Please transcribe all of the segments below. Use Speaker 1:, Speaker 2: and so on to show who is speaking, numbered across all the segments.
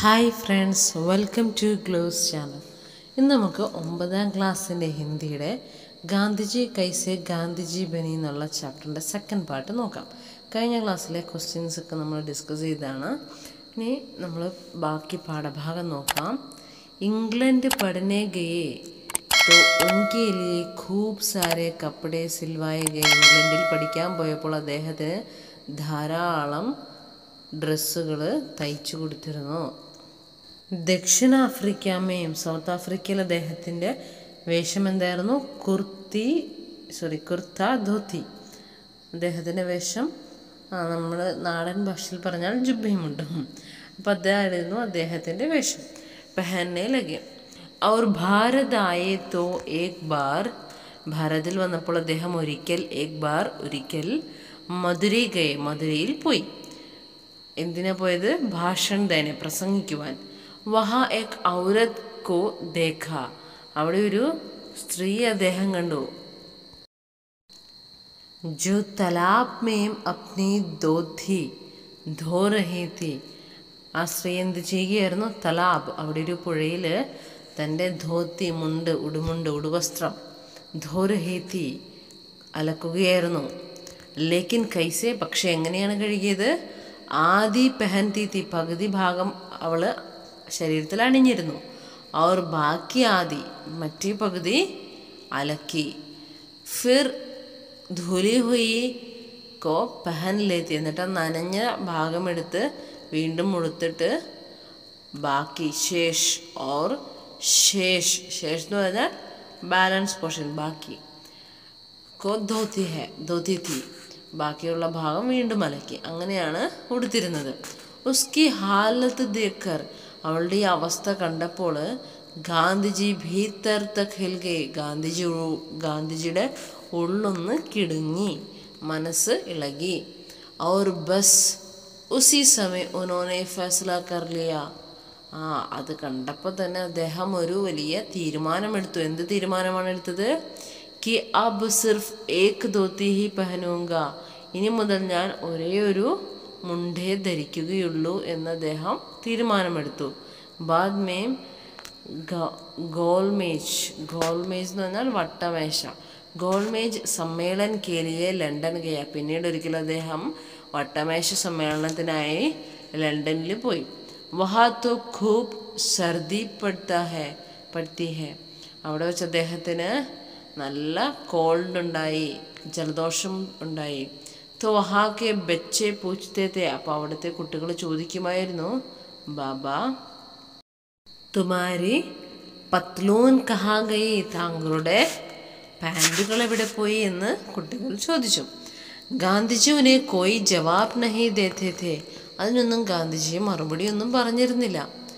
Speaker 1: hi friends welcome to Gloss channel ഇന്ന് നമുക്ക് ഒമ്പതാം ക്ലാസ്സിൻ്റെ ഹിന്ദിയുടെ ഗാന്ധിജി കൈസെ ഗാന്ധിജി ബനി എന്നുള്ള ചാപ്റ്ററിൻ്റെ സെക്കൻഡ് പാർട്ട് നോക്കാം കഴിഞ്ഞ ക്ലാസ്സിലെ ക്വസ്റ്റ്യൻസ് ഒക്കെ നമ്മൾ ഡിസ്കസ് ചെയ്താണ് ഇനി നമ്മൾ ബാക്കി പാഠഭാഗം നോക്കാം ഇംഗ്ലണ്ട് പഠനെ ഗയെ तो उनके लिए खूब सारे കപ്പടെ സിൽവായ ഗയെ ഇംഗ്ലണ്ടിൽ പഠിക്കാൻ പോയപ്പോൾ അദ്ദേഹത്തിന് ധാരാളം ഡ്രസ്സുകൾ തയ്ച്ചു കൊടുത്തിരുന്നു ദക്ഷിണാഫ്രിക്കാമേയും സൗത്ത് ആഫ്രിക്കയിൽ അദ്ദേഹത്തിൻ്റെ വേഷം എന്തായിരുന്നു കുർത്തി സോറി കുർത്ത ധോത്തി അദ്ദേഹത്തിൻ്റെ വേഷം നമ്മൾ നാടൻ ഭാഷയിൽ പറഞ്ഞാൽ ജുബയുമുണ്ട് അപ്പോൾ അതായിരുന്നു അദ്ദേഹത്തിൻ്റെ വേഷം പെഹന്നെ ലഗെ ഔർ ഭാരത് ആയേ തോ ഏക് ബാർ ഭാരതിൽ വന്നപ്പോൾ അദ്ദേഹം ഒരിക്കൽ ഏക് ബാർ ഒരിക്കൽ മധുരൈ ഗയെ മധുരയിൽ പോയി എന്തിനാ പോയത് ഭാഷൺ തന്നെ പ്രസംഗിക്കുവാൻ വഹ എക് ഔരത് കോ ദേഖ അവിടെ ഒരു സ്ത്രീ അദ്ദേഹം കണ്ടു जो तालाब में अपनी ദോധി ധോ രഹി തി ആ സ്ത്രീ എന്ത് ചെയ്യുകയായിരുന്നു തലാബ് അവിടെ ഒരു പുഴയിൽ തൻ്റെ ധോത്തി മുണ്ട് ഉടുമുണ്ട് ഉടുവസ്ത്രം ധോ രഹി തി അലക്കുകയായിരുന്നു ലേക്കിൻ കൈസെ പക്ഷെ എങ്ങനെയാണ് കഴുകിയത് ആദി പെഹൻതി തി പകുതി ഭാഗം അവൾ ശരീരത്തിൽ അണിഞ്ഞിരുന്നു അവർ ബാക്കി ആദി മറ്റേ പകുതി അലക്കി ഫിർ ധുലി ഹുയി കോ പെഹൻ ലേത്തി എന്നിട്ട് ആ നനഞ്ഞ ഭാഗമെടുത്ത് വീണ്ടും ഉടുത്തിട്ട് ബാക്കി ശേഷ് ഓർ ശേഷ് ശേഷ് എന്ന് പറഞ്ഞാൽ ബാലൻസ് പോർഷൻ ബാക്കി കോ ധോത്തി ഹെ ധോത്തി തീ ബാക്കിയുള്ള ഭാഗം വീണ്ടും അലക്കി അങ്ങനെയാണ് ഉടുത്തിരുന്നത് ഉസ്കി ഹാലത്ത് ദേക്കർ അവളുടെ ഈ അവസ്ഥ കണ്ടപ്പോൾ ഗാന്ധിജി ഭീത്തർ തക് ഹിൽഗെ ഗാന്ധിജി ഉ- ഗാന്ധിജിയുടെ ഉള്ളൊന്ന് കിടുങ്ങി മനസ്സ് ഇളകി ഔർ ബസ് ഉസി സമയം ഉനോനെ ഫൈസല കർ ലിയ ആ അത് കണ്ടപ്പോൾ തന്നെ അദ്ദേഹം ഒരു വലിയ തീരുമാനമെടുത്തു എന്ത് തീരുമാനമാണ് എടുത്തത് കി അബ് സിർഫ് ഏക് ധോത്തി ഹി പഹനൂങ്ക ഇനി മുതൽ ഞാൻ ഒരേ ഒരു മുണ്ടേ ധരിക്കുകയുള്ളൂ എന്ന് അദ്ദേഹം തീരുമാനമെടുത്തു ബാദ് മേം ഗ- ഗോൾമേജ് ഗോൾമേജ് എന്ന് പറഞ്ഞാൽ വട്ടമേശ ഗോൾമേജ് സമ്മേളൻ കേലിയെ ലണ്ടൻ ഗയ പിന്നീട് ഒരിക്കൽ അദ്ദേഹം വട്ടമേശ സമ്മേളനത്തിനായി ലണ്ടനിൽ പോയി വഹാ തോ ഖൂബ് സർദി പെടുത്ത ഹെ പെടുത്തി ഹെ അവിടെ വെച്ച് അദ്ദേഹത്തിന് നല്ല കോൾഡ് ഉണ്ടായി ജലദോഷം ഉണ്ടായി തോ വഹാക്കെ ബച്ചെ പൂച്ചത്തെ അപ്പോൾ അവിടുത്തെ കുട്ടികൾ ചോദിക്കുമായിരുന്നു ബാബാ തുമാരി പത്ലൂൻ കഹാ ഗയി താങ്കളുടെ പാൻറ്റുകൾ എവിടെ പോയി എന്ന് കുട്ടികൾ ചോദിച്ചു ഗാന്ധിജിനെ കോയി ജവാബ് നഹി ദേത്തെ ഥേ അതിനൊന്നും ഗാന്ധിജി മറുപടി ഒന്നും പറഞ്ഞിരുന്നില്ല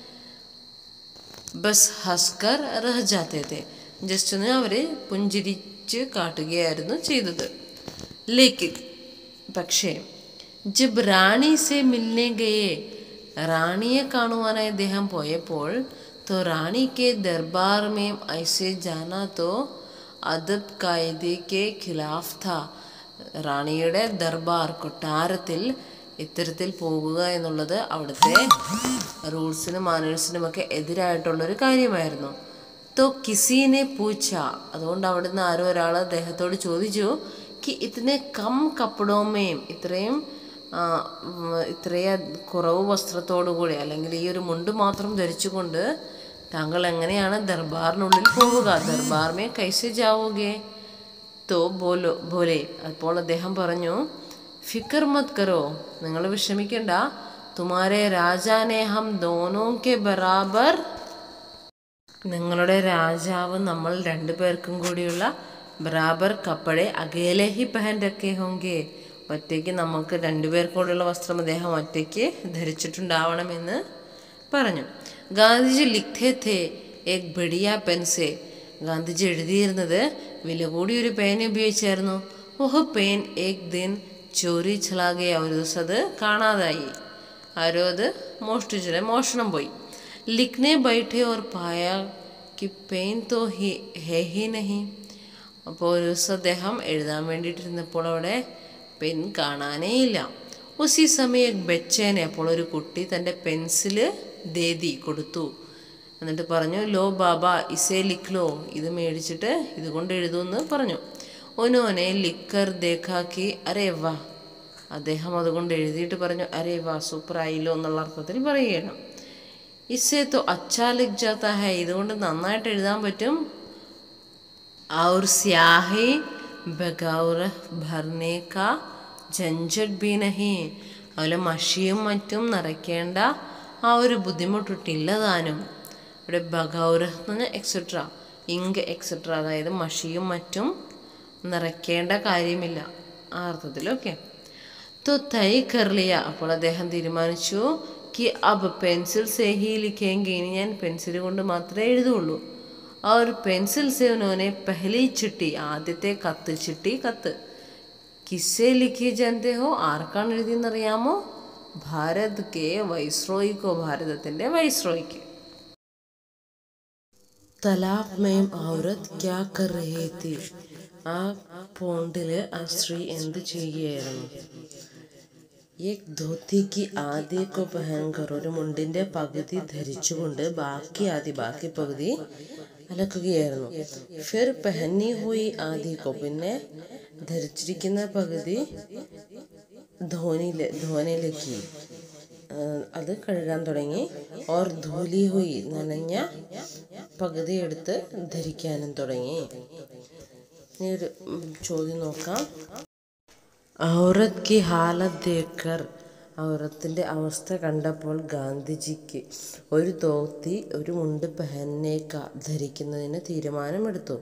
Speaker 1: ബസ് ഹസ്കർ റഹ ജാത്തെ ഥേ ജസ്റ്റ് ഒന്ന് അവർ പുഞ്ചിരിച്ച് കാട്ടുകയായിരുന്നു ചെയ്തത് ലേക്ക് പക്ഷേ ജബ് റാണി സെ മിൽനെ ഗയെ റാണിയെ കാണുവാനായി അദ്ദേഹം പോയപ്പോൾ तो रानी के दरबार में ऐसे जाना तो അദബ് കായദെ കെ ഖിലാഫ് था റാണിയുടെ ദർബാർ കൊട്ടാരത്തിൽ ഇത്തരത്തിൽ പോകുക എന്നുള്ളത് അവിടുത്തെ റൂൾസിനും മാനേഴ്സിനുമൊക്കെ എതിരായിട്ടുള്ളൊരു കാര്യമായിരുന്നു തോ കിസീനെ പൂച്ച അതുകൊണ്ട് അവിടുന്ന് ആരോ ഒരാൾ അദ്ദേഹത്തോട് ചോദിച്ചു കി ഇതിനെ കം കപ്പടോമയും ഇത്രയും ആ, ഉം, ഇത്രയ കുറവ് വസ്ത്രത്തോടു കൂടി അല്ലെങ്കിൽ ഈ ഒരു മുണ്ട് മാത്രം ധരിച്ചുകൊണ്ട് താങ്കൾ എങ്ങനെയാണ് ദർബാറിനുള്ളിൽ പോവുക ദർബാർമേ കൈസെ ജാവോഗേ തോ ബോലോ ബോലെ അപ്പോൾ അദ്ദേഹം പറഞ്ഞു ഫിക്കർ മത് കരോ നിങ്ങൾ വിഷമിക്കണ്ട തുമാരെ രാജാനെ ഹം ദോനോ കെ ബറാബർ നിങ്ങളുടെ രാജാവ് നമ്മൾ രണ്ടു പേർക്കും കൂടിയുള്ള ബറാബർ കപ്പടെ അകേലെ ഹി പെഹൻ രക്കേ ഹോങ്കെ ഒറ്റയ്ക്ക് നമുക്ക് രണ്ടുപേർക്കും കൂടിയുള്ള വസ്ത്രം അദ്ദേഹം ഒറ്റയ്ക്ക് ധരിച്ചിട്ടുണ്ടാവണമെന്ന് പറഞ്ഞു ഗാന്ധിജി ലിഖ്തേ ഥേ ഏക് ബഡിയ പെൻസെ ഗാന്ധിജി എഴുതിയിരുന്നത് വില കൂടിയൊരു പേന ഉപയോഗിച്ചായിരുന്നു ഓഹ് പേൻ ഏക് ദിൻ ചോരി ചലാകെ ഒരു ദിവസം അത് കാണാതായി ആരോ അത് മോഷ്ടിച്ചില്ല മോഷണം പോയി ലിഖ്നെ ബൈഠെ ഓർ പായ കി പെയിൻ തോ ഹി ഹേ ഹി നഹി അപ്പോൾ ഒരു ദിവസം അദ്ദേഹം എഴുതാൻ വേണ്ടിയിട്ടിരുന്നപ്പോൾ അവിടെ പെൻ കാണാനേ ഇല്ല ഉസി സമയം ബെച്ചേനെ അപ്പോൾ ഒരു കുട്ടി തൻ്റെ പെൻസില് ദേദി കൊടുത്തു എന്നിട്ട് പറഞ്ഞു ലോ ബാബ ഇസേ ലിഖ്ലോ ഇത് മേടിച്ചിട്ട് ഇത് കൊണ്ട് എഴുതുമെന്ന് പറഞ്ഞു ഒനോനെ ലിക്കർ ദേഖാക്കി അരേ വാ അദ്ദേഹം അതുകൊണ്ട് എഴുതിയിട്ട് പറഞ്ഞു അരേ വാ സൂപ്പറായില്ലോ എന്നുള്ള അർത്ഥത്തിൽ പറയുകയാണ് ഇസേ തോ അച്ഛാ ലിഖ് ജാത്ത ഹൈ ഇതുകൊണ്ട് നന്നായിട്ട് എഴുതാൻ പറ്റും और स्याही ബഗൗർ ഭർനെ കാ ജഞ്ചട്ട് ബി നഹി അതുപോലെ മഷിയും മറ്റും നിറയ്ക്കേണ്ട ആ ഒരു ബുദ്ധിമുട്ടിട്ടില്ല താനും ഇവിടെ ബഗൗർ എന്ന് പറഞ്ഞാൽ എക്സെട്ര ഇങ്ക് എക്സെട്ര അതായത് മഷിയും മറ്റും നിറയ്ക്കേണ്ട കാര്യമില്ല ആ അർത്ഥത്തിൽ ഓക്കെ तो തൈ കർലിയ അപ്പോൾ അദ്ദേഹം തീരുമാനിച്ചു കി അബ് പെൻസിൽ സേ ഹി ലിഖേങ്കി ഇനി ഞാൻ പെൻസിൽ കൊണ്ട് മാത്രമേ എഴുതുള്ളൂ ആ ഒരു പെൻസിൽ സേ ഉനോനെ പെഹലി ചിട്ടി ആദ്യത്തെ കത്ത് ചിട്ടി കത്ത് കിസ്സെ ലിഖി ജനത്തെ ഹോ ആർക്കാണ് എഴുതിയെന്നറിയാമോ ഭാരത് കെ വൈസ്രോയിക്കോ ഭാരതത്തിൻ്റെ വൈസ്രോയിക്ക് തലാബ് മേം ഔറത്ത് ക്യാ കർ രഹേ തി ആ പോണ്ടില് ആ സ്ത്രീ എന്ത് ചെയ്യുകയായിരുന്നു एक धोती की आधे को पहनकर ഒരു മുണ്ടിന്റെ പകുതി ധരിച്ചുകൊണ്ട് ബാക്കി ആദ്യ ബാക്കി പകുതി അലക്കുകയായിരുന്നു ഫിർ പെഹന്നി ഹുയി ആദി കോ പിന്നെ ധരിച്ചിരിക്കുന്ന പകുതി ധോനിയിലെ ധോനയിലേക്ക് അത് കഴുകാൻ തുടങ്ങി ഓർ ധൂലി ഹുയി നനഞ്ഞ പകുതി എടുത്ത് ധരിക്കാനും തുടങ്ങി ഇനി ഒരു ഉം, ചോദ്യം നോക്കാം ഔറത്ത് കി ഹാലത്ത് ദേക്കർ ഔറത്തിൻ്റെ അവസ്ഥ കണ്ടപ്പോൾ ഗാന്ധിജിക്ക് ഒരു ധോത്തി ഒരു മുണ്ട് പെഹന്നേക്ക ധരിക്കുന്നതിന് തീരുമാനമെടുത്തു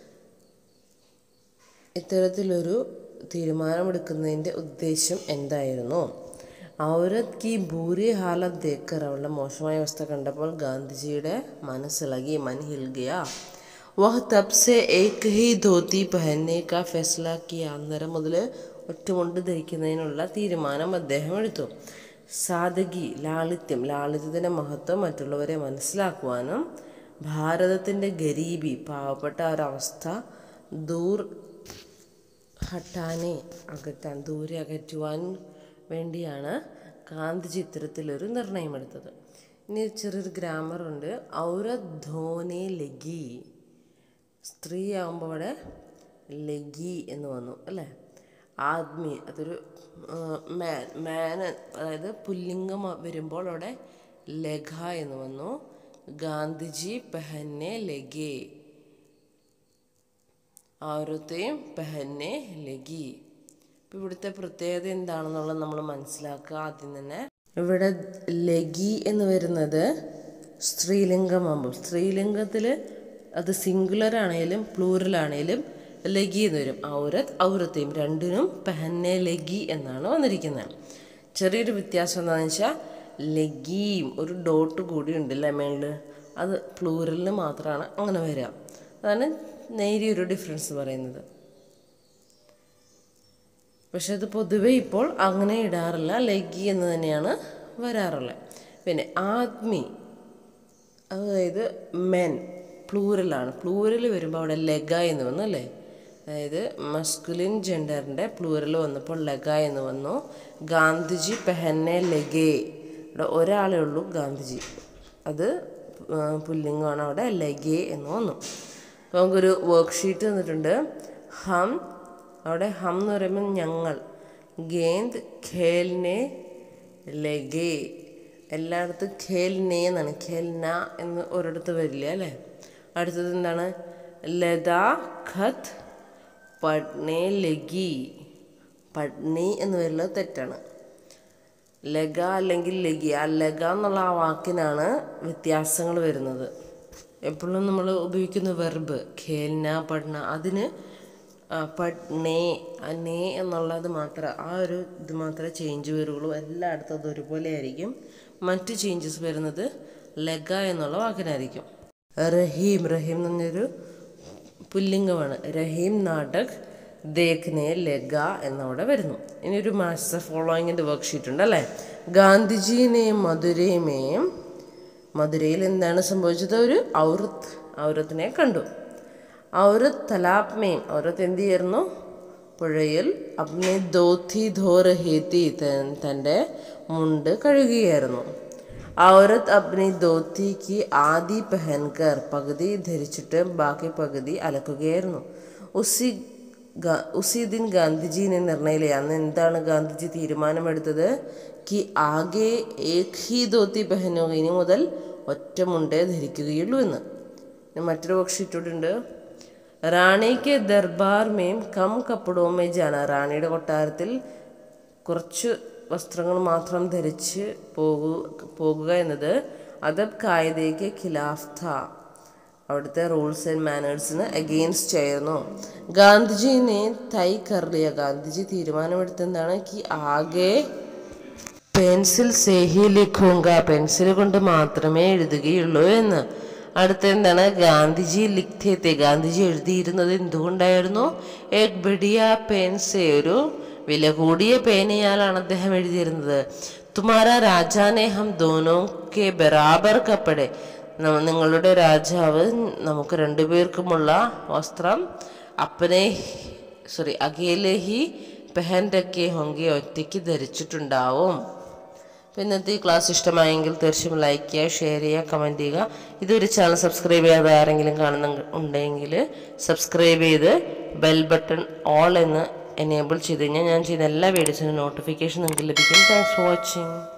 Speaker 1: ഇത്തരത്തിലൊരു തീരുമാനമെടുക്കുന്നതിൻ്റെ ഉദ്ദേശം എന്തായിരുന്നു ഔറത്ത് കി ബൂരി ഹാലത്ത് ദേക്കർ അവളുടെ മോശമായ അവസ്ഥ കണ്ടപ്പോൾ ഗാന്ധിജിയുടെ മനസ്സിളകി മൻ ഹിൽഗയ വഹ് തബ് സെ ഏക് ഹി ധോത്തി പെഹന്നെ കാ ഫെസ്ല കി അന്നേരം മുതൽ ഒറ്റമുണ്ട് ധരിക്കുന്നതിനുള്ള തീരുമാനം അദ്ദേഹം എടുത്തു സാദഗി ലാളിത്യം ലാളിത്യത്തിൻ്റെ മഹത്വം മറ്റുള്ളവരെ മനസ്സിലാക്കുവാനും ഭാരതത്തിൻ്റെ ഗരീബി പാവപ്പെട്ട ഒരവസ്ഥ ദൂർ ഹട്ടാനെ അകറ്റാൻ ദൂരെ അകറ്റുവാൻ വേണ്ടിയാണ് ഗാന്ധിജി ഇത്തരത്തിലൊരു നിർണയമെടുത്തത് ഇനി ചെറിയൊരു ഗ്രാമറുണ്ട് ഔറത് ധോനെ ലഗി സ്ത്രീ ആകുമ്പോൾ അവിടെ ലഗി എന്ന് വന്നു അല്ലേ ആദ്മി അതൊരു മാൻ മാൻ അതായത് പുല്ലിംഗം വരുമ്പോൾ അവിടെ ലഘ എന്ന് വന്നു ഗാന്ധിജി പെഹന്നെ ലഗേ ഔറത്തെയും പെഹന്നെ ലഗി ഇപ്പം ഇവിടുത്തെ പ്രത്യേകത എന്താണെന്നുള്ളത് നമ്മൾ മനസ്സിലാക്കുക ആദ്യം തന്നെ ഇവിടെ ലഗി എന്ന് വരുന്നത് സ്ത്രീലിംഗമാകുമ്പോൾ സ്ത്രീലിംഗത്തിൽ അത് സിംഗുലർ ആണെങ്കിലും പ്ലൂറൽ ആണെങ്കിലും ലഗി എന്ന് വരും ഔരത്ത് ഔറത്തെയും രണ്ടിനും പെഹന്നെ ലഗി എന്നാണ് വന്നിരിക്കുന്നത് ചെറിയൊരു വ്യത്യാസം എന്താണെന്ന് വെച്ചാൽ ലഗിയും ഒരു ഡോട്ട് കൂടി ഉണ്ടല്ലേ മേളിൽ അത് പ്ലൂറലിന് മാത്രമാണ് അങ്ങനെ വരിക അതാണ് നേരിയൊരു ഡിഫറൻസ് പറയുന്നത് പക്ഷെ അത് പൊതുവെ ഇപ്പോൾ അങ്ങനെ ഇടാറില്ല ലഗി എന്ന് തന്നെയാണ് വരാറുള്ളത് പിന്നെ ആത്മി അതായത് മെൻ പ്ലൂറലാണ് പ്ലൂറൽ വരുമ്പോൾ അവിടെ ലഗ എന്ന് വന്നു അല്ലേ അതായത് മസ്കുലിൻ ജെൻഡറിൻ്റെ പ്ലൂറൽ വന്നപ്പോൾ ലഗ എന്ന് വന്നു ഗാന്ധിജി പെഹന്നെ ലഗേ ഇവിടെ ഒരാളേ ഉള്ളൂ ഗാന്ധിജി അത് ആ, പുല്ലിംഗമാണ് അവിടെ ലഗേ എന്ന് വന്നു അപ്പോൾ നമുക്കൊരു വർക്ക്ഷീറ്റ് തന്നിട്ടുണ്ട് ഹം അവിടെ ഹം എന്ന് പറയുമ്പോൾ ഞങ്ങൾ ഗേന്ദ് ഖേൽനെ ലഗേ എല്ലായിടത്തും ഖേൽനെ എന്നാണ് ഖേൽന എന്ന് ഒരിടത്ത് വരില്ല അല്ലേ അടുത്തത് എന്താണ് ലതാ ഖത്ത് പഠ്നെ ലഗി പഠ്നി എന്ന് വരുന്നത് തെറ്റാണ് ലഗ അല്ലെങ്കിൽ ലഗി ആ ലഗ എന്നുള്ള ആ വാക്കിനാണ് വ്യത്യാസങ്ങൾ വരുന്നത് എപ്പോഴും നമ്മൾ ഉപയോഗിക്കുന്ന വെർബ് ഖേൽന പഠന അതിന് ആ, പഠ്നേ ആ നേ എന്നുള്ളത് മാത്രം ആ ഒരു ഇത് മാത്രമേ ചേഞ്ച് വരുള്ളൂ എല്ലായിടത്തും അത് ഒരുപോലെ ആയിരിക്കും മറ്റ് ചേഞ്ചസ് വരുന്നത് ലഗ എന്നുള്ള വാക്കിനായിരിക്കും റഹീം റഹീം എന്ന് പറഞ്ഞൊരു പുല്ലിംഗമാണ് റഹീം നാടക് ദേഖ്നെ ലഗ എന്നവിടെ വരുന്നു ഇനി ഒരു മാസ്റ്റർ ഫോളോയിങ്ങിൻ്റെ വർക്ക്ഷീറ്റ് ഉണ്ട് അല്ലേ ഗാന്ധിജീനെയും മധുരയുമേയും മധുരയിൽ എന്താണ് സംഭവിച്ചത് ഒരു ഔറത്ത് ഔറത്തിനെ കണ്ടു ഔറത്ത് തലാപ്മേയും ഔറത്ത് എന്ത് ചെയ്യുന്നു പുഴയിൽ അപ്നെ ദോത്തി ധോ രഹേത്തി തൻ്റെ മുണ്ട് കഴുകുകയായിരുന്നു ഔറത്ത് അപ്നി ധോത്തിക്ക് ആദി പെഹൻകർ പകുതി ധരിച്ചിട്ട് ബാക്കി പകുതി അലക്കുകയായിരുന്നു ഉസി ഗ- ഉസി ദിൻ ഗാന്ധിജീനെ നിർണയിലെ അന്ന് എന്താണ് ഗാന്ധിജി തീരുമാനമെടുത്തത് കി ആകെ ഏക് ഹി ധോത്തി പെഹനോ ഇനി മുതൽ ഒറ്റ മുണ്ടേ ധരിക്കുകയുള്ളൂ എന്ന് പിന്നെ മറ്റൊരു പക്ഷി ഇട്ടിട്ടുണ്ട് റാണിക്ക് ദർബാർ മേം കം കപ്പടോ മേ ജാന റാണിയുടെ കൊട്ടാരത്തിൽ കുറച്ച് വസ്ത്രങ്ങൾ മാത്രം ധരിച്ച് പോകു പോകുക എന്നത് അദബ് കായതയ്ക്ക് ഖിലാഫ് ഥ അവിടുത്തെ റൂൾസ് ആൻഡ് മാനേഴ്സിന് അഗെയിൻസ്റ്റ് ആയിരുന്നു ഗാന്ധിജിനെ തൈ കറിയ ഗാന്ധിജി തീരുമാനമെടുത്തെന്താണ് കി ആകെ പെൻസിൽ സേഹി ലിഖൂങ്ക പെൻസിൽ കൊണ്ട് മാത്രമേ എഴുതുകയുള്ളൂ എന്ന് അടുത്ത എന്താണ് ഗാന്ധിജി ലിഖ്തേത്തെ ഗാന്ധിജി എഴുതിയിരുന്നത് എന്തുകൊണ്ടായിരുന്നു ഏക് ബഡിയ പെൻസെ ഒരു വില കൂടിയ പേനയാലാണ് അദ്ദേഹം എഴുതിയിരുന്നത് തുമാര രാജാനെ ഹം ദോനോ കെ ബറാബർ കപ്പടെ ന- നിങ്ങളുടെ രാജാവ് നമുക്ക് രണ്ടുപേർക്കുമുള്ള വസ്ത്രം അപ്പനെ സോറി അകേലെ ഹി പെഹൻ രക്കെ ഹോങ്കെ ഒറ്റയ്ക്ക് ധരിച്ചിട്ടുണ്ടാവും അപ്പോൾ ഇന്നത്തെ ഈ ക്ലാസ് ഇഷ്ടമായെങ്കിൽ തീർച്ചയായും ലൈക്ക് ചെയ്യുക ഷെയർ ചെയ്യുക കമൻറ്റ് ചെയ്യുക ഇതൊരു ചാനൽ സബ്സ്ക്രൈബ് ചെയ്യാതെ ആരെങ്കിലും കാണുന്ന ഉണ്ടെങ്കിൽ സബ്സ്ക്രൈബ് ചെയ്ത് ബെൽ ബട്ടൺ ഓൾ എന്ന് എനേബിൾ ചെയ്ത് കഴിഞ്ഞാൽ ഞാൻ ചെയ്യുന്ന എല്ലാ വീഡിയോസിനും നോട്ടിഫിക്കേഷൻ നിങ്ങൾക്ക് ലഭിക്കും താങ്ക്സ് ഫോർ വാച്ചിങ്